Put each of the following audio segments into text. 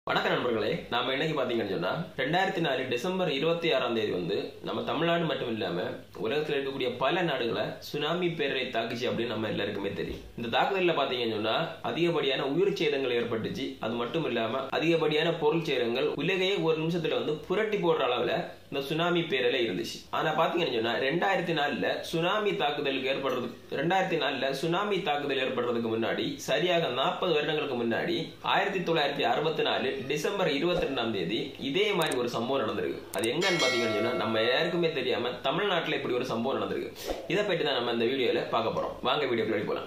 வணக்கம் நண்பர்களே நாம இன்னைக்கு பாத்தீங்கன்னு சொன்னா ரெண்டாயிரத்தி நாலு டிசம்பர் இருபத்தி ஆறாம் தேதி வந்து நம்ம தமிழ்நாடு மட்டும் இல்லாம உலகத்தில் இருக்கக்கூடிய பல நாடுகளை சுனாமி பேரலை தாக்குச்சு அப்படின்னு நம்ம எல்லாருக்குமே தெரியும் இந்த தாக்குதல்ல பாத்தீங்கன்னு சொன்னா அதிகப்படியான உயிர் சேதங்கள் ஏற்பட்டுச்சு அது மட்டும் இல்லாம அதிகப்படியான பொருள் சேதங்கள் உலகையே ஒரு நிமிஷத்துல வந்து புரட்டி போடுற அளவுல இந்த சுனாமி பேரலை இருந்துச்சு ஆனா பாத்தீங்கன்னு சொன்னா ரெண்டாயிரத்தி நாலுல சுனாமி தாக்குதலுக்கு ஏற்படுறதுக்கு ரெண்டாயிரத்தி நாலுல சுனாமி தாக்குதல் ஏற்படுறதுக்கு முன்னாடி சரியாக நாற்பது வருடங்களுக்கு முன்னாடி ஆயிரத்தி தொள்ளாயிரத்தி அறுபத்தி நாலு டிசம்பர் இருபத்தி ரெண்டாம் தேதி இதே மாதிரி ஒரு சம்பவம் நடந்திருக்கு அது எங்கன்னு பாத்தீங்கன்னு சொன்னா நம்ம யாருக்குமே தெரியாம தமிழ்நாட்டுல இப்படி ஒரு சம்பவம் நடந்திருக்கு இதை பற்றி தான் நம்ம இந்த வீடியோல பார்க்க போறோம் வாங்க வீடியோக்குள்ள போலாம்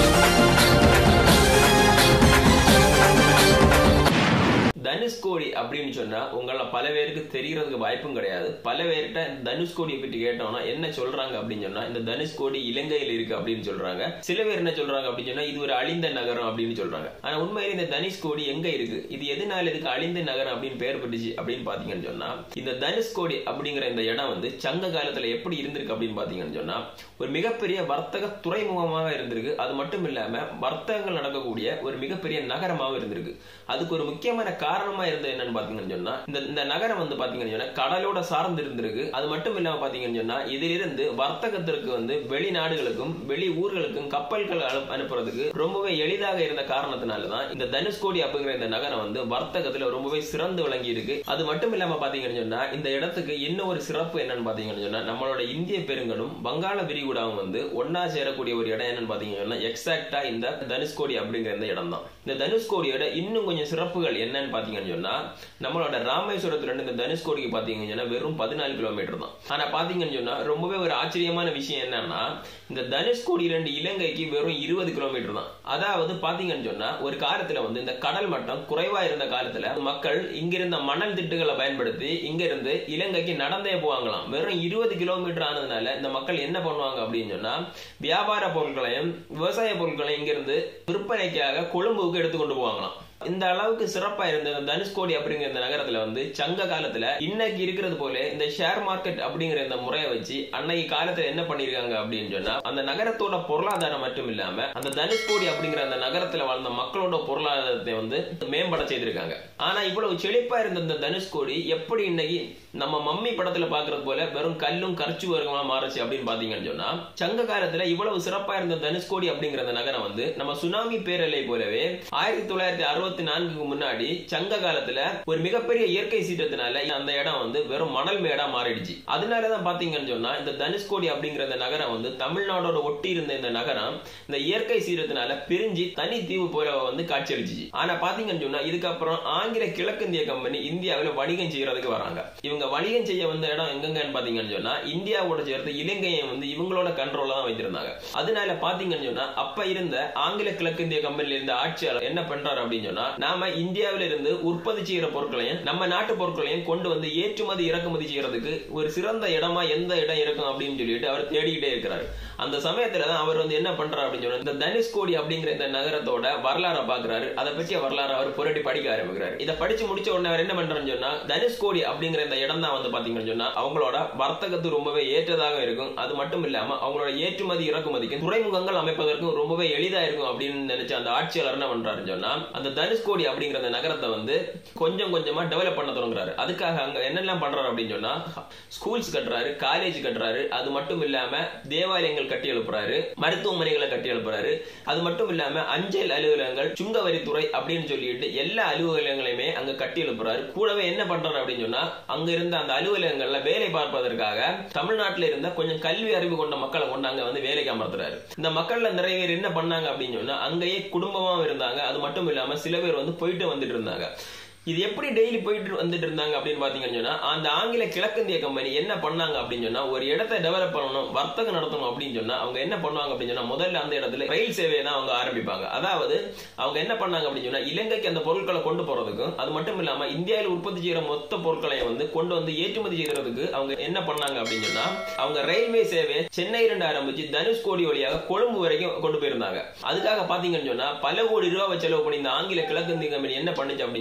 தனுஷ்கோடி அப்படின்னு சொன்னா உங்கள பல பேருக்கு தெரியறதுக்கு வாய்ப்பும் கிடையாது பல பேர்கிட்ட தனுஷ்கோடியை பற்றி கேட்டோம்னா என்ன சொல்றாங்க அப்படின்னு சொன்னா இந்த தனுஷ்கோடி இலங்கையில் இருக்கு அப்படின்னு சொல்றாங்க சில பேர் என்ன சொல்றாங்க அப்படின்னு சொன்னா இது ஒரு அழிந்த நகரம் அப்படின்னு சொல்றாங்க ஆனா உண்மையில இந்த தனுஷ்கோடி எங்க இருக்கு இது எதனால இதுக்கு அழிந்த நகரம் அப்படின்னு பெயர் பெற்றுச்சு அப்படின்னு பாத்தீங்கன்னு சொன்னா இந்த தனுஷ்கோடி அப்படிங்கிற இந்த இடம் வந்து சங்க காலத்துல எப்படி இருந்திருக்கு அப்படின்னு பாத்தீங்கன்னு சொன்னா ஒரு மிகப்பெரிய வர்த்தக துறைமுகமாக இருந்திருக்கு அது மட்டும் இல்லாம வர்த்தகங்கள் நடக்கக்கூடிய ஒரு மிகப்பெரிய நகரமாக இருந்திருக்கு அதுக்கு ஒரு முக்கியமான காரணமா இருந்தது என்னன்னு பாத்தீங்கன்னு சொன்னா இந்த இந்த நகரம் வந்து பாத்தீங்கன்னு சொன்னா கடலோட சார்ந்து இருந்திருக்கு அது மட்டும் இல்லாம பாத்தீங்கன்னு சொன்னா இதிலிருந்து வர்த்தகத்திற்கு வந்து வெளிநாடுகளுக்கும் வெளி ஊர்களுக்கும் கப்பல்கள் அனு- அனுப்புறதுக்கு ரொம்பவே எளிதாக இருந்த காரணத்தினாலதான் இந்த தனுஷ்கோடி அப்படிங்கிற இந்த நகரம் வந்து வர்த்தகத்துல ரொம்பவே சிறந்து விளங்கி இருக்கு அது மட்டும் இல்லாம பாத்தீங்கன்னு சொன்னா இந்த இடத்துக்கு இன்னும் ஒரு சிறப்பு என்னன்னு பாத்தீங்கன்னு சொன்னா நம்மளோட இந்திய பெருங்கடும் வங்காள விரிகுடாவும் வந்து ஒன்னா சேரக்கூடிய ஒரு இடம் என்னன்னு பாத்தீங்கன்னு சொன்னா எக்ஸாக்டா இந்த தனுஷ்கோடி அப்படிங்கிற இந்த இடம் தான் இந்த தனுஷ்கோடியோட இன்னும் கொஞ்சம் சிறப்புகள் என்னன்னு பாத்தீங்கன்னு சொன்னா நம்மளோட ராமேஸ்வரத்துல இருந்து இந்த தனுஷ்கோடிக்கு பாத்தீங்கன்னு சொன்னா வெறும் பதினாலு கிலோமீட்டர் தான் ஆனா பாத்தீங்கன்னு சொன்னா ரொம்பவே ஒரு ஆச்சரியமான விஷயம் என்னன்னா இந்த தனுஷ்கோடியில இருந்து இலங்கைக்கு வெறும் இருபது கிலோமீட்டர் தான் அதாவது பாத்தீங்கன்னு சொன்னா ஒரு காலத்துல வந்து இந்த கடல் மட்டம் குறைவா இருந்த காலத்துல மக்கள் இங்கிருந்த மணல் திட்டுகளை பயன்படுத்தி இங்க இருந்து இலங்கைக்கு நடந்தே போவாங்களாம் வெறும் இருபது கிலோமீட்டர் ஆனதுனால இந்த மக்கள் என்ன பண்ணுவாங்க அப்படின்னு சொன்னா வியாபார பொருட்களையும் விவசாய பொருட்களையும் இங்கிருந்து விற்பனைக்காக கொழும்புக்கு எடுத்து கொண்டு போவாங்களாம் இந்த அளவுக்கு சிறப்பா இருந்த இந்த தனுஷ்கோடி அப்படிங்கிற இந்த நகரத்துல வந்து சங்க காலத்துல இன்னைக்கு இருக்கிறது போல இந்த ஷேர் மார்க்கெட் அப்படிங்கிற இந்த முறையை வச்சு அன்னைக்கு காலத்துல என்ன பண்ணிருக்காங்க அப்படின்னு சொன்னா அந்த நகரத்தோட பொருளாதாரம் மட்டும் இல்லாம அந்த தனுஷ்கோடி அப்படிங்கிற அந்த நகரத்துல வாழ்ந்த மக்களோட பொருளாதாரத்தை வந்து மேம்பட செய்திருக்காங்க ஆனா இவ்வளவு செழிப்பா இருந்த இந்த தனுஷ்கோடி எப்படி இன்னைக்கு நம்ம மம்மி படத்துல பாக்குறது போல வெறும் கல்லும் கரைச்சு வருகமா மாறுச்சு அப்படின்னு பாத்தீங்கன்னு சொன்னா சங்க காலத்துல இவ்வளவு சிறப்பா இருந்த தனுஷ்கோடி அப்படிங்கிற அந்த நகரம் வந்து நம்ம சுனாமி பேரலை போலவே ஆயிரத்தி தொள்ளாயிரத்தி அறுபத்தி நான்குக்கு முன்னாடி சங்க காலத்துல ஒரு மிகப்பெரிய இயற்கை சீற்றத்தினால அந்த இடம் வந்து வெறும் மணல் மேடா மாறிடுச்சு அதனாலதான் பாத்தீங்கன்னு சொன்னா இந்த தனுஷ்கோடி அப்படிங்கிற இந்த நகரம் வந்து தமிழ்நாடோட ஒட்டி இருந்த இந்த நகரம் இந்த இயற்கை சீற்றத்தினால பிரிஞ்சு தனி தீவு போல வந்து காட்சியளிச்சிச்சு ஆனா பாத்தீங்கன்னு சொன்னா இதுக்கப்புறம் ஆங்கில கிழக்கிந்திய கம்பெனி இந்தியாவுல வணிகம் செய்யறதுக்கு வராங்க இவங்க வணிகம் செய்ய வந்த இடம் எங்கன்னு பாத்தீங்கன்னு சொன்னா இந்தியாவோட சேர்த்து இலங்கையை வந்து இவங்களோட கண்ட்ரோல்ல தான் வைத்திருந்தாங்க அதனால பாத்தீங்கன்னு சொன்னா அப்ப இருந்த ஆங்கில கிழக்கிந்திய கம்பெனில இருந்த ஆட்சியாளர் என்ன பண்றாரு அப்படின்னு சொன்னா நாம இந்தியாவில இருந்து உற்பத்தி செய்யற பொருட்களையும் நம்ம நாட்டு பொருட்களையும் கொண்டு வந்து ஏற்றுமதி இறக்குமதி செய்யறதுக்கு ஒரு சிறந்த இடமா எந்த இடம் இருக்கும் அப்படின்னு சொல்லிட்டு அவர் தேடிக்கிட்டே இருக்கிறாரு அந்த சமயத்துல தான் அவர் வந்து என்ன பண்றாரு அப்படின்னு சொன்னா இந்த தனுஷ்கோடி அப்படிங்கிற இந்த நகரத்தோட வரலாறை பாக்குறாரு அதை பற்றிய வரலாறு அவர் புரட்டி படிக்க ஆரம்பிக்கிறாரு இதை படிச்சு முடிச்ச உடனே அவர் என்ன பண்றாருன்னு சொன்னா தனுஷ்கோடி அப்படிங்கிற இந்த இடம் தான் வந்து பாத்தீங்கன்னு சொன்னா அவங்களோட வர்த்தகத்து ரொம்பவே ஏற்றதாக இருக்கும் அது மட்டும் இல்லாம அவங்களோட ஏற்றுமதி இறக்குமதிக்கும் துறைமுகங்கள் அமைப்பதற்கும் ரொம்பவே எளிதா இருக்கும் அப்படின்னு நினைச்ச அந்த ஆட்சியாளர் என்ன பண்றாருன்னு சொன்னா அந்த தனுஷ்கோடி அப்படிங்கிற அந்த நகரத்தை வந்து கொஞ்சம் கொஞ்சமா டெவலப் பண்ண தொடங்குறாரு அதுக்காக அங்க என்னெல்லாம் பண்றாரு அப்படின்னு சொன்னா ஸ்கூல்ஸ் கட்டுறாரு காலேஜ் கட்டுறாரு அது மட்டும் இல்லாம தேவாலயங்கள் கட்டி எழுப்புறாரு மருத்துவமனைகளை கட்டி எழுப்புறாரு அது மட்டும் இல்லாம அஞ்சல் அலுவலகங்கள் சுங்கவரித்துறை அப்படின்னு சொல்லிட்டு எல்லா அலுவலகங்களையுமே அங்க கட்டி எழுப்புறாரு கூடவே என்ன பண்றாரு அப்படின்னு சொன்னா அங்க இருந்த அந்த அலுவலகங்கள்ல வேலை பார்ப்பதற்காக தமிழ்நாட்டுல இருந்த கொஞ்சம் கல்வி அறிவு கொண்ட மக்களை கொண்டு அங்க வந்து வேலைக்கு அமர்த்துறாரு இந்த மக்கள்ல நிறைய பேர் என்ன பண்ணாங்க அப்படின்னு சொன்னா அங்கேயே குடும்பமாவும் இருந்தாங்க அது மட்டும் இல்லாம சில பேர் வந்து போயிட்டு வந்துட்டு இருந்தாங்க இது எப்படி டெய்லி போயிட்டு வந்துட்டு இருந்தாங்க அப்படின்னு பாத்தீங்கன்னு சொன்னா அந்த ஆங்கில கிழக்கிந்திய கம்பெனி என்ன பண்ணாங்க அப்படின்னு சொன்னா ஒரு இடத்தை டெவலப் பண்ணணும் வர்த்தகம் நடத்தணும் அப்படின்னு சொன்னா அவங்க என்ன பண்ணுவாங்க அப்படின்னு சொன்னா முதல்ல அந்த இடத்துல ரயில் சேவையை தான் அவங்க ஆரம்பிப்பாங்க அதாவது அவங்க என்ன பண்ணாங்க அப்படின்னு சொன்னா இலங்கைக்கு அந்த பொருட்களை கொண்டு போறதுக்கும் அது மட்டும் இல்லாம இந்தியாவில் உற்பத்தி செய்யற மொத்த பொருட்களையும் வந்து கொண்டு வந்து ஏற்றுமதி செய்யறதுக்கு அவங்க என்ன பண்ணாங்க அப்படின்னு சொன்னா அவங்க ரயில்வே சேவையை சென்னை இருந்து ஆரம்பிச்சு தனுஷ்கோடி வழியாக கொழும்பு வரைக்கும் கொண்டு போயிருந்தாங்க அதுக்காக பாத்தீங்கன்னு சொன்னா பல கோடி ரூபாய் செலவு பண்ணி இந்த ஆங்கில கிழக்கிந்திய கம்பெனி என்ன பண்ணுச்சு அப்படின்னு சொன்னா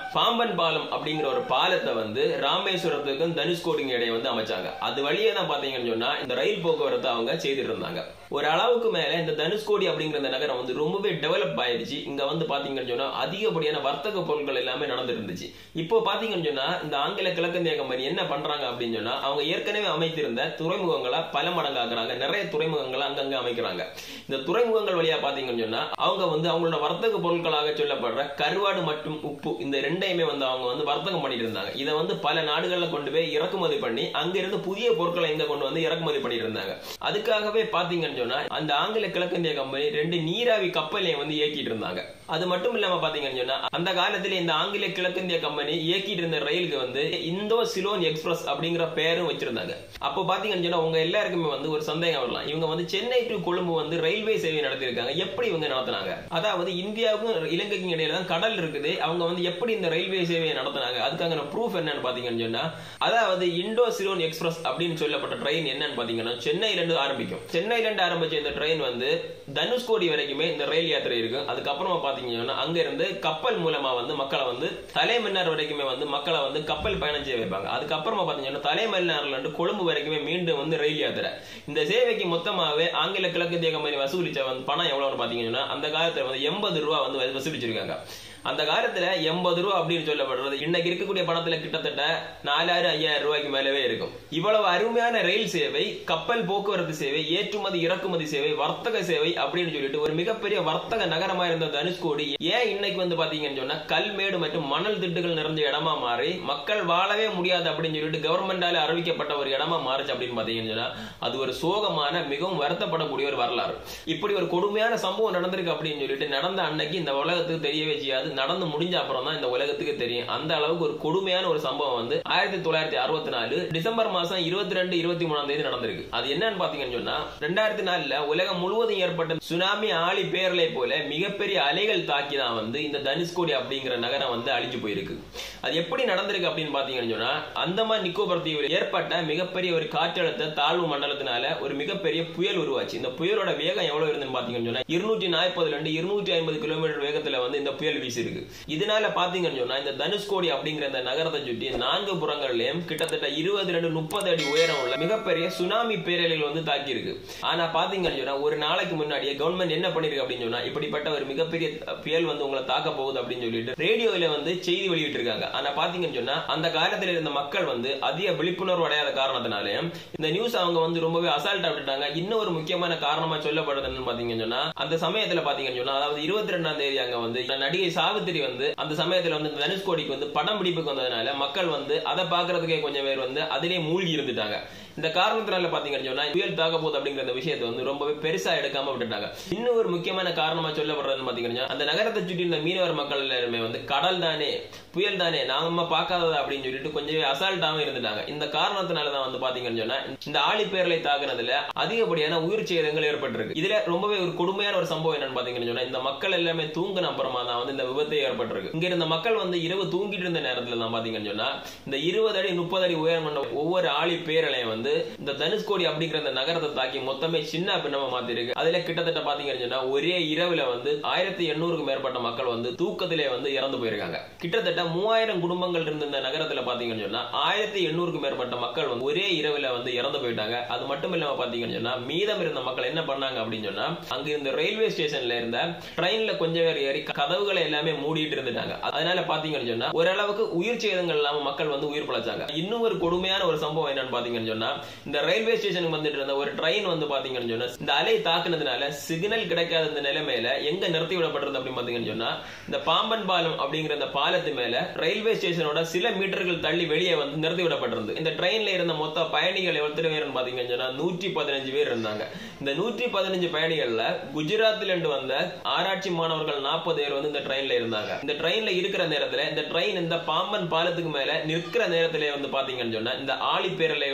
பாம்பன் பாலம் அப்படிங்கிற ஒரு பாலத்தை வந்து ராமேஸ்வரத்துக்கும் தனுஷ்கோடிக்கும் இடையே வந்து அமைச்சாங்க அது வழியே தான் பாத்தீங்கன்னு சொன்னா இந்த ரயில் போக்குவரத்து அவங்க செய்துட்டு இருந்தாங்க ஒரு அளவுக்கு மேல இந்த தனுஷ்கோடி அப்படிங்கிற இந்த நகரம் வந்து ரொம்பவே டெவலப் ஆயிடுச்சு இங்க வந்து பாத்தீங்கன்னு சொன்னா அதிகப்படியான வர்த்தக பொருட்கள் எல்லாமே நடந்துட்டு இருந்துச்சு இப்போ பாத்தீங்கன்னு சொன்னா இந்த ஆங்கில கிழக்கிந்திய கம்பெனி என்ன பண்றாங்க அப்படின்னு சொன்னா அவங்க ஏற்கனவே அமைத்திருந்த துறைமுகங்களை பல மடங்காக்குறாங்க நிறைய துறைமுகங்களை அங்கங்க அமைக்கிறாங்க இந்த துறைமுகங்கள் வழியா பாத்தீங்கன்னு சொன்னா அவங்க வந்து அவங்களோட வர்த்தக பொருட்களாக சொல்லப்படுற கருவாடு மற்றும் உப்பு இந்த ரெண்டையுமே வந்து அவங்க வந்து வர்த்தகம் பண்ணிட்டு இருந்தாங்க இதை வந்து பல நாடுகள்ல கொண்டு போய் இறக்குமதி பண்ணி அங்க இருந்து புதிய பொருட்களை இங்க கொண்டு வந்து இறக்குமதி பண்ணிட்டு இருந்தாங்க அதுக்காகவே பாத்தீங்கன்னு சொன்னா அந்த ஆங்கில கிழக்கிந்திய கம்பெனி ரெண்டு நீராவி கப்பலையும் வந்து இயக்கிட்டு இருந்தாங்க அது மட்டும் இல்லாம பாத்தீங்கன்னு சொன்னா அந்த காலத்துல இந்த ஆங்கில கிழக்கிந்திய கம்பெனி இயக்கிட்டு இருந்த ரயிலுக்கு வந்து இந்தோ சிலோன் எக்ஸ்பிரஸ் அப்படிங்கிற பேரும் வச்சிருந்தாங்க அப்போ பாத்தீங்கன்னு சொன்னா உங்க எல்லாருக்குமே வந்து ஒரு சந்தேகம் வரலாம் இவங்க வந்து சென்னை டு கொழும்பு வந்து ரயில்வே சேவை நடத்திருக்காங்க எப்படி இவங்க நடத்தினாங்க அதாவது இந்தியாவுக்கும் இலங்கைக்கும் இடையில தான் கடல் இருக்குது அவங்க வந்து எப்படி இந்த ரயில்வே சேவையை நடத்தினாங்க அதுக்கான ப்ரூஃப் என்னன்னு பாத்தீங்கன்னு சொன்னா அதாவது இண்டோ சிலோன் எக்ஸ்பிரஸ் அப்படின்னு சொல்லப்பட்ட ட்ரெயின் என்னன்னு பாத்தீங்கன்னா சென்னையில இருந்து ஆரம்பிக்கும் சென்னையில இருந்து ஆரம்பிச்ச இந்த ட்ரெயின் வந்து தனுஷ்கோடி வரைக்குமே இந்த ரயில் யாத்திரை இருக்கு அதுக்கப்புறமா பாத்தீங்கன்னா அங்க இருந்து கப்பல் மூலமா வந்து மக்களை வந்து தலைமன்னார் வரைக்குமே வந்து மக்களை வந்து கப்பல் பயணம் செய்ய வைப்பாங்க அதுக்கப்புறமா பாத்தீங்கன்னா தலைமன்னார்ல இருந்து கொழும்பு வரைக்குமே மீண்டும் வந்து ரயில் யாத்திரை இந்த சேவைக்கு மொத்தமாவே ஆங்கில கிழக்கிந்திய கம்பெனி வசூலிச்ச வந்து பணம் எவ்வளவுன்னு பாத்தீங்கன்னா அந்த காலத்துல வந்து எண்பது ரூபா வந்து வசூலிச்சிருக்காங்க அந்த காலத்துல எண்பது ரூபா அப்படின்னு சொல்லப்படுறது இன்னைக்கு இருக்கக்கூடிய பணத்துல கிட்டத்தட்ட நாலாயிரம் ஐயாயிரம் ரூபாய்க்கு மேலவே இருக்கும் இவ்வளவு அருமையான ரயில் சேவை கப்பல் போக்குவரத்து சேவை ஏற்றுமதி இறக்குமதி சேவை வர்த்தக சேவை அப்படின்னு சொல்லிட்டு ஒரு மிகப்பெரிய வர்த்தக நகரமா இருந்த தனுஷ்கோடி ஏன் இன்னைக்கு வந்து பாத்தீங்கன்னு சொன்னா கல்மேடு மற்றும் மணல் திட்டுகள் நிறைஞ்ச இடமா மாறி மக்கள் வாழவே முடியாது அப்படின்னு சொல்லிட்டு கவர்மெண்டால அறிவிக்கப்பட்ட ஒரு இடமா மாறுச்சு அப்படின்னு பாத்தீங்கன்னு சொன்னா அது ஒரு சோகமான மிகவும் வருத்தப்படக்கூடிய ஒரு வரலாறு இப்படி ஒரு கொடுமையான சம்பவம் நடந்திருக்கு அப்படின்னு சொல்லிட்டு நடந்த அன்னைக்கு இந்த உலகத்துக்கு தெரியவே செய்யாது நடந்து முடிஞ்ச அப்புறம் தான் இந்த உலகத்துக்கு தெரியும் அந்த அளவுக்கு ஒரு கொடுமையான ஒரு சம்பவம் வந்து ஆயிரத்தி தொள்ளாயிரத்தி அறுபத்தி நாலு டிசம்பர் மாசம் இருபத்தி ரெண்டு இருபத்தி மூணாம் தேதி நடந்திருக்கு அது என்னன்னு பாத்தீங்கன்னு சொன்னா ரெண்டாயிரத்தி நாலுல உலகம் முழுவதும் ஏற்பட்ட சுனாமி ஆழி பேரலை போல மிகப்பெரிய அலைகள் தாக்கி தான் வந்து இந்த தனுஷ்கோடி அப்படிங்கிற நகரம் வந்து அழிஞ்சு போயிருக்கு அது எப்படி நடந்திருக்கு அப்படின்னு பாத்தீங்கன்னு சொன்னா அந்தமான் நிக்கோபர் தீவில் ஏற்பட்ட மிகப்பெரிய ஒரு காற்றழுத்த தாழ்வு மண்டலத்தினால ஒரு மிகப்பெரிய புயல் உருவாச்சு இந்த புயலோட வேகம் எவ்வளவு இருந்துன்னு பாத்தீங்கன்னு சொன்னா இருநூற்றி நாற்பதுல இருந்து இருநூற்றி ஐம்பது கிலோமீட்டர் வேகத்துல வந்து இந்த புயல் வீசி இருக்கு இதனால பாத்தீங்கன்னு சொன்னா இந்த தனுஷ்கோடி அப்படிங்கிற இந்த நகரத்தை சுற்றி நான்கு புறங்கள்லயும் கிட்டத்தட்ட இருபது ரெண்டு முப்பது அடி உயரம் உள்ள மிகப்பெரிய சுனாமி பேரலைகள் வந்து தாக்கி இருக்கு ஆனா பாத்தீங்கன்னு சொன்னா ஒரு நாளைக்கு முன்னாடியே கவர்மெண்ட் என்ன பண்ணிருக்கு அப்படின்னு சொன்னா இப்படிப்பட்ட ஒரு மிகப்பெரிய புயல் வந்து உங்களை தாக்க போகுது அப்படின்னு சொல்லிட்டு ரேடியோல வந்து செய்தி வெளியிட்டு இருக்காங்க ஆனா பாத்தீங்கன்னு சொன்னா அந்த காலத்துல இருந்த மக்கள் வந்து அதிக விழிப்புணர்வு அடையாத காரணத்தினாலே இந்த நியூஸ் அவங்க வந்து ரொம்பவே அசால்ட்டா விட்டுட்டாங்க இன்னும் ஒரு முக்கியமான காரணமா சொல்லப்படுறது என்னன்னு பாத்தீங்கன்னு சொன்னா அந்த சமயத்துல பாத்தீங்கன்னு சொன்னா அதாவது இருபத்தி ரெண்டாம் தேதி அங்க வந்து நடிகை சாவித்திரி வந்து அந்த சமயத்துல வந்து தனுஷ்கோடிக்கு வந்து படம் பிடிப்புக்கு வந்ததுனால மக்கள் வந்து அதை பாக்குறதுக்கே கொஞ்சம் பேர் வந்து அதிலே மூழ்கி இருந்துட்டாங்க இந்த காரணத்தினால பாத்தீங்கன்னு சொன்னா புயல் தாக்க போகுது அப்படிங்கிற அந்த விஷயத்தை வந்து ரொம்பவே பெருசா எடுக்காம விட்டுட்டாங்க இன்னும் ஒரு முக்கியமான காரணமா சொல்லப்படுறதுன்னு பாத்தீங்கன்னா அந்த நகரத்தை சுற்றி இருந்த மீனவர் மக்கள் எல்லாருமே வந்து கடல் தானே புயல் தானே நாம பார்க்காததா அப்படின்னு சொல்லிட்டு கொஞ்சம் அசால்ட்டாவும் இருந்துட்டாங்க இந்த காரணத்தினாலதான் வந்து பாத்தீங்கன்னு சொன்னா இந்த ஆழி பேரலை தாக்குனதுல அதிகப்படியான உயிர் சேதங்கள் ஏற்பட்டிருக்கு இதுல ரொம்பவே ஒரு கொடுமையான ஒரு சம்பவம் என்னன்னு பாத்தீங்கன்னு சொன்னா இந்த மக்கள் எல்லாமே தூங்கின அப்புறமா தான் வந்து இந்த விபத்து ஏற்பட்டிருக்கு இங்க இருந்த மக்கள் வந்து இரவு தூங்கிட்டு இருந்த நேரத்துல தான் பாத்தீங்கன்னு சொன்னா இந்த இருபது அடி முப்பது அடி உயரம் கொண்ட ஒவ்வொரு ஆழி பேரலையும் வந்து இந்த தனுஷ்கோடி அப்படிங்கிற இந்த நகரத்தை தாக்கி மொத்தமே சின்ன பின்னமா மாத்திருக்கு அதுல கிட்டத்தட்ட பாத்தீங்கன்னு சொன்னா ஒரே இரவுல வந்து ஆயிரத்தி எண்ணூறுக்கும் மேற்பட்ட மக்கள் வந்து தூக்கத்திலே வந்து இறந்து போயிருக்காங்க கிட்டத்தட்ட மூவாயிரம் குடும்பங்கள் இருந்த இந்த நகரத்துல பாத்தீங்கன்னு சொன்னா ஆயிரத்தி எண்ணூறுக்கும் மேற்பட்ட மக்கள் வந்து ஒரே இரவுல வந்து இறந்து போயிட்டாங்க அது மட்டும் இல்லாம பாத்தீங்கன்னு சொன்னா மீதம் இருந்த மக்கள் என்ன பண்ணாங்க அப்படின்னு சொன்னா அங்க இருந்த ரயில்வே ஸ்டேஷன்ல இருந்த ட்ரெயின்ல கொஞ்சம் பேர் ஏறி கதவுகளை எல்லாமே மூடிட்டு இருந்துட்டாங்க அதனால பாத்தீங்கன்னு சொன்னா ஓரளவுக்கு உயிர் சேதங்கள் இல்லாம மக்கள் வந்து உயிர் பிழைச்சாங்க இன்னும் ஒரு கொடுமையான ஒரு சம்பவம் என்னன்னு பாத்தீங்கன்னு சொன்னா இந்த ரயில்வே ஸ்டேஷனுக்கு வந்துட்டு இருந்த ஒரு ட்ரெயின் வந்து பாத்தீங்கன்னு சொன்னா இந்த அலை தாக்குனதுனால சிக்னல் கிடைக்காத இந்த நிலைமையில எங்க நிறுத்தி விடப்பட்டிருந்தது அப்படின்னு பாத்தீங்கன்னு சொன்னா இந்த பாம்பன் பாலம் அப்படிங்கிற இந்த பாலத்து மேல ரயில்வே ஸ்டேஷனோட சில மீட்டர்கள் தள்ளி வெளியே வந்து நிறுத்தி விடப்பட்டிருந்தது இந்த ட்ரெயின்ல இருந்த மொத்த பயணிகள் எத்தனை பேர் பாத்தீங்கன்னு சொன்னா நூற்றி பதினஞ்சு பேர் இருந்தாங்க இந்த நூற்றி பதினஞ்சு பயணிகள்ல குஜராத்ல இருந்து வந்த ஆராய்ச்சி மாணவர்கள் நாற்பது பேர் வந்து இந்த ட்ரெயின்ல இருந்தாங்க இந்த ட்ரெயின்ல இருக்கிற நேரத்துல இந்த ட்ரெயின் இந்த பாம்பன் பாலத்துக்கு மேல நிற்கிற நேரத்திலே வந்து பாத்தீங்கன்னு சொன்னா இந்த ஆழி பேரலை வந்து மொத்த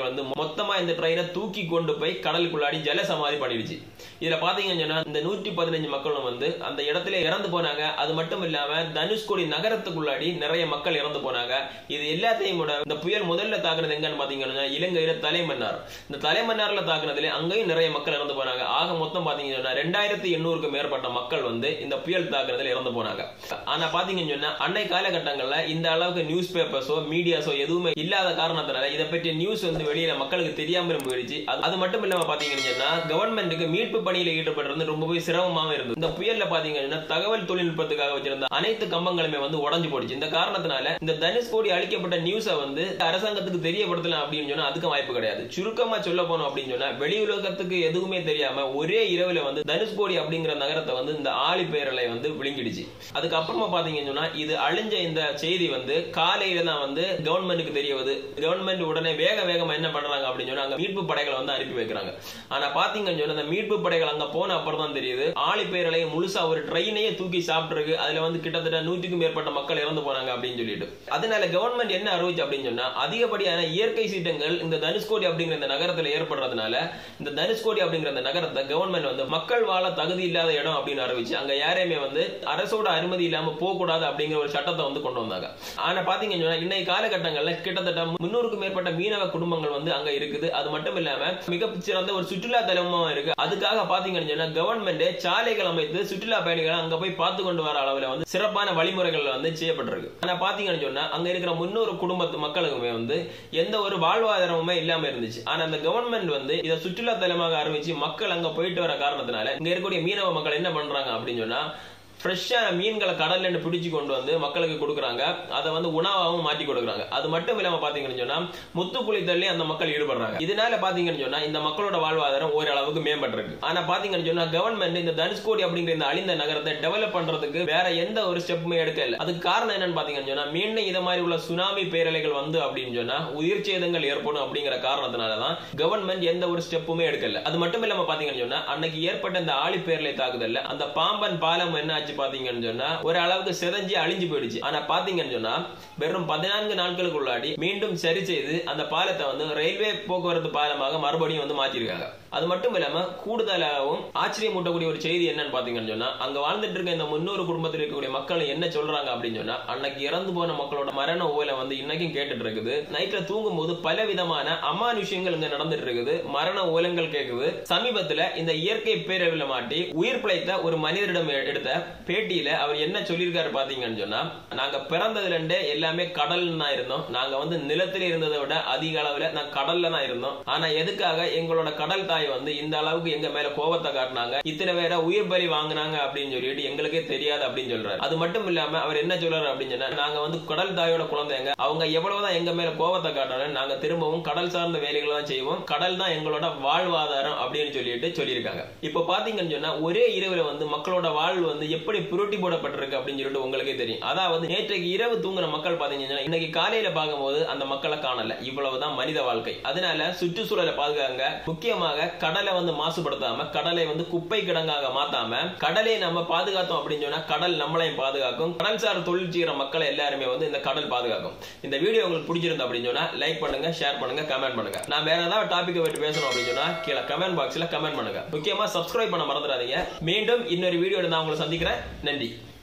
மொத்தமா இந்த ட்ரெயினை தூக்கி கொண்டு போய் கடலுக்குள்ளாடி ஜல சமாதி பண்ணிடுச்சு இதுல பாத்தீங்கன்னு சொன்னா இந்த நூற்றி பதினஞ்சு மக்களும் வந்து அந்த இடத்துல இறந்து போனாங்க அது மட்டும் இல்லாம தனுஷ்கோடி நகரத்துக்குள்ளாடி நிறைய மக்கள் இறந்து போனாங்க இது எல்லாத்தையும் விட இந்த புயல் முதல்ல தாக்குனது எங்கன்னு பாத்தீங்கன்னா இலங்கையில தலைமன்னார் இந்த தலைமன்னார்ல தாக்குனதுல அங்கேயும் நிறைய மக்கள் இறந்து போனாங்க ஆக மொத்தம் பாத்தீங்கன்னா ரெண்டாயிரத்தி எண்ணூறுக்கும் மேற்பட்ட மக்கள் வந்து இந்த புயல் தாக்குனதுல இறந்து போனாங்க ஆனா பாத்தீங்கன்னு சொன்னா அன்னை காலகட்டங்கள்ல இந்த அளவுக்கு நியூஸ் பேப்பர்ஸோ மீடியாஸோ எதுவுமே இல்லாத காரணத்தினால இதை பற்றிய நியூஸ் வந்து வெளியில மக்களுக்கு தெரியாம போயிடுச்சு அது- அது மட்டும் இல்லாம பாத்தீங்கன்னு சொன்னா கவர்மெண்ட்டுக்கு மீட்பு பணியில ஈடுபடுறது ரொம்பவே சிரமமாவே இருந்தது இந்த புயல்ல பாத்தீங்கன்னா தகவல் தொழில்நுட்பத்துக்காக வச்சிருந்த அனைத்து கம்பங்களுமே வந்து உடஞ்சு போடுச்சு இந்த காரணத்தினால இந்த தனுஷ்கோடி அளிக்கப்பட்ட நியூஸை வந்து அரசாங்கத்துக்கு தெரியப்படுத்தலாம் அப்படின்னு சொன்னா அதுக்கு வாய்ப்பு கிடையாது சுருக்கமா சொல்ல போனோம் அப்படின்னு சொன்னா வெளி உலகத்துக்கு எதுவுமே தெரியாம ஒரே இரவுல வந்து தனுஷ்கோடி அப்படிங்கிற நகரத்தை வந்து இந்த ஆழி பேரலை வந்து விழுங்கிடுச்சு அதுக்கப்புறமா பாத்தீங்கன்னு சொன்னா இது அழிஞ்ச இந்த செய்தி வந்து காலையில தான் வந்து கவர்மெண்ட்டுக்கு தெரிய வருது கவர்மெண்ட் உடனே வேக வேகமா என்ன பண்றாங்க அப்படின்னு சொன்னா அங்க மீட்பு படைகளை வந்து அனுப்பி வைக்கிறாங்க ஆனா பாத்தீங்கன்னு சொன்னா அந்த மீட்பு படைகள் அங்க போன அப்புறம் தான் தெரியுது ஆழி பேரலை முழுசா ஒரு ட்ரெயினையே தூக்கி சாப்பிட்டுருக்கு அதுல வந்து கிட்டத்தட்ட நூற்றுக்கும் மேற்பட்ட மக்கள் இறந்து போனாங்க அப்படின்னு சொல்லிட்டு அதனால கவர்மெண்ட் என்ன அறிவிச்சு அப்படின்னு சொன்னா அதிகப்படியான இயற்கை சீட்டங்கள் இந்த தனுஷ்கோடி அப்படிங்கிற இந்த நகரத்துல ஏற்படுறதுனால இந்த தனுஷ்கோடி அப்படிங்கிற இந்த நகரத்தை கவர்மெண்ட் வந்து மக்கள் வாழ தகுதி இல்லாத இடம் அப்படின்னு அறிவிச்சு அங்க யாரையுமே வந்து அரசோட அனுமதி இல்லாம போக கூடாது அப்படிங்கிற ஒரு சட்டத்தை வந்து கொண்டு வந்தாங்க ஆனா பாத்தீங்கன்னு சொன்னா இன்னைக்கு காலகட்டங்கள்ல கிட்டத்தட்ட முன்னூறுக்கும் மேற்பட்ட மீனவ குடும்பங்கள் வந்து அங்க இருக்குது அது மட்டும் இல்லாம மிகச்சிறந்த ஒரு சுற்றுலா தலமா இருக்கு அதுக்காக பாத்தீங்கன்னு சொன்னா கவர்மெண்ட் சாலைகள் அமைத்து சுற்றுலா பயணிகளை அங்க போய் பார்த்து கொண்டு வர அளவுல வந்து சிறப்பான வழிமுறைகள் வந்து செய்யப்பட்டிருக்கு ஆனா பாத்தீங்கன்னு சொன்னா அங்க இருக்கிற முன்னூறு குடும்பத்து மக்களுக்குமே வந்து எந்த ஒரு வாழ்வாதாரமுமே இல்லாம இருந்துச்சு ஆனா அந்த கவர்மெண்ட் வந்து இதை சுற்றுலா தலமாக அறிவிச்சு மக்கள் அங்க போயிட்டு வர காரணத்தினால இங்க இருக்கக்கூடிய மீனவ மக்கள் என்ன பண்றாங்க அப்படின்னு சொன்னா ஃப்ரெஷ்ஷான மீன்களை கடல்ல இருந்து பிடிச்சு கொண்டு வந்து மக்களுக்கு கொடுக்குறாங்க அதை வந்து உணவாகவும் மாற்றி கொடுக்குறாங்க அது மட்டும் இல்லாம பாத்தீங்கன்னு சொன்னா முத்து குளித்தள்ளி அந்த மக்கள் ஈடுபடுறாங்க இதனால பாத்தீங்கன்னு சொன்னா இந்த மக்களோட வாழ்வாதாரம் ஓரளவுக்கு மேம்பட்டிருக்கு ஆனா பாத்தீங்கன்னு சொன்னா கவர்மெண்ட் இந்த தனுஷ்கோடி அப்படிங்கிற இந்த அழிந்த நகரத்தை டெவலப் பண்றதுக்கு வேற எந்த ஒரு ஸ்டெப்புமே எடுக்கல அதுக்கு காரணம் என்னன்னு பாத்தீங்கன்னு சொன்னா மீண்டும் இதை மாதிரி உள்ள சுனாமி பேரலைகள் வந்து அப்படின்னு சொன்னா உயிர் சேதங்கள் ஏற்படும் அப்படிங்கிற காரணத்தினாலதான் கவர்மெண்ட் எந்த ஒரு ஸ்டெப்புமே எடுக்கல அது மட்டும் இல்லாம பாத்தீங்கன்னு சொன்னா அன்னைக்கு ஏற்பட்ட இந்த ஆழி பேரலை தாக்குதல்ல அந்த பாம்பன் பாலம் என்ன ஆச்சு பாத்தீங்கன்னு சொன்னா ஒரு அளவுக்கு செதஞ்சு அழிஞ்சு போயிடுச்சு ஆனா பாத்தீங்கன்னு சொன்னா வெறும் பதினான்கு நாட்களுக்குள்ளாடி மீண்டும் சரி செய்து அந்த பாலத்தை வந்து ரயில்வே போக்குவரத்து பாலமாக மறுபடியும் வந்து மாற்றிருக்காங்க அது மட்டும் இல்லாம கூடுதலாகவும் ஆச்சரியம் ஊட்டக்கூடிய ஒரு செய்தி என்னன்னு பாத்தீங்கன்னு சொன்னா அங்க வாழ்ந்துட்டு இருக்க இந்த முன்னூறு குடும்பத்தில் இருக்கக்கூடிய மக்கள் என்ன சொல்றாங்க அப்படின்னு சொன்னா அன்னைக்கு இறந்து போன மக்களோட மரண ஓலை வந்து இன்னைக்கும் கேட்டுட்டு இருக்குது நைட்ல தூங்கும் போது பல விதமான அமானுஷ்யங்கள் இங்க நடந்துட்டு இருக்குது மரண ஓலங்கள் கேக்குது சமீபத்துல இந்த இயற்கை பேரழிவுல மாட்டி உயிர் பிழைத்த ஒரு மனிதரிடம் எ- எடுத்த பேட்டியில அவர் என்ன சொல்லியிருக்காரு பாத்தீங்கன்னு சொன்னா நாங்க பிறந்ததுல இருந்தே எல்லாமே கடல்ல தான் இருந்தோம் நாங்க வந்து நிலத்துல இருந்ததை விட அதிக அளவுல நான் கடல்ல தான் இருந்தோம் ஆனா எதுக்காக எங்களோட கடல் தாய் வந்து இந்த அளவுக்கு எங்க மேல கோபத்தை காட்டினாங்க இத்தனை பேரை உயிர் பலி வாங்குனாங்க அப்படின்னு சொல்லிட்டு எங்களுக்கே தெரியாது அப்படின்னு சொல்றாரு அது மட்டும் இல்லாம அவர் என்ன சொல்றாரு அப்படின்னு சொன்னா நாங்க வந்து கடல் தாயோட குழந்தைங்க அவங்க எவ்வளவுதான் எங்க மேல கோபத்தை காட்டினாலும் நாங்க திரும்பவும் கடல் சார்ந்த வேலைகளை தான் செய்வோம் கடல் தான் எங்களோட வாழ்வாதாரம் அப்படின்னு சொல்லிட்டு சொல்லியிருக்காங்க இப்போ பாத்தீங்கன்னு சொன்னா ஒரே இரவுல வந்து மக்களோட வாழ்வு வந்து எப்படி புரட்டி போடப்பட்டிருக்கு அப்படின்னு சொல்லிட்டு உங்களுக்கே தெரியும் அதாவது நேற்றைக்கு இரவு தூங்குற மக்கள் பாத்தீங்கன்னா இன்னைக்கு காலையில பார்க்கும்போது அந்த மக்களை காணல இவ்வளவுதான் மனித வாழ்க்கை அதனால சுற்றுச்சூழலை பாதுகாங்க முக்கியமாக கடலை வந்து மாசுபடுத்தாம கடலை வந்து குப்பை கிடங்காக மாத்தாம கடலை நம்ம பாதுகாத்தோம் அப்படின்னு சொன்னா கடல் நம்மளையும் பாதுகாக்கும் கடல் சார் தொழில் செய்யற மக்களை எல்லாருமே வந்து இந்த கடல் பாதுகாக்கும் இந்த வீடியோ உங்களுக்கு பிடிச்சிருந்தா அப்படின்னு சொன்னா லைக் பண்ணுங்க ஷேர் பண்ணுங்க கமெண்ட் பண்ணுங்க நான் வேற ஏதாவது டாபிக் பற்றி பேசணும் அப்படின்னு சொன்னா கீழே கமெண்ட் பாக்ஸ்ல கமெண்ட் பண்ணுங்க முக்கியமா சப்ஸ்கிரைப் பண்ண மறந்துடாதீங்க மீண்டும் இன்னொரு வீடியோட நான் உங்களை சந்திக்கிறேன் நன்றி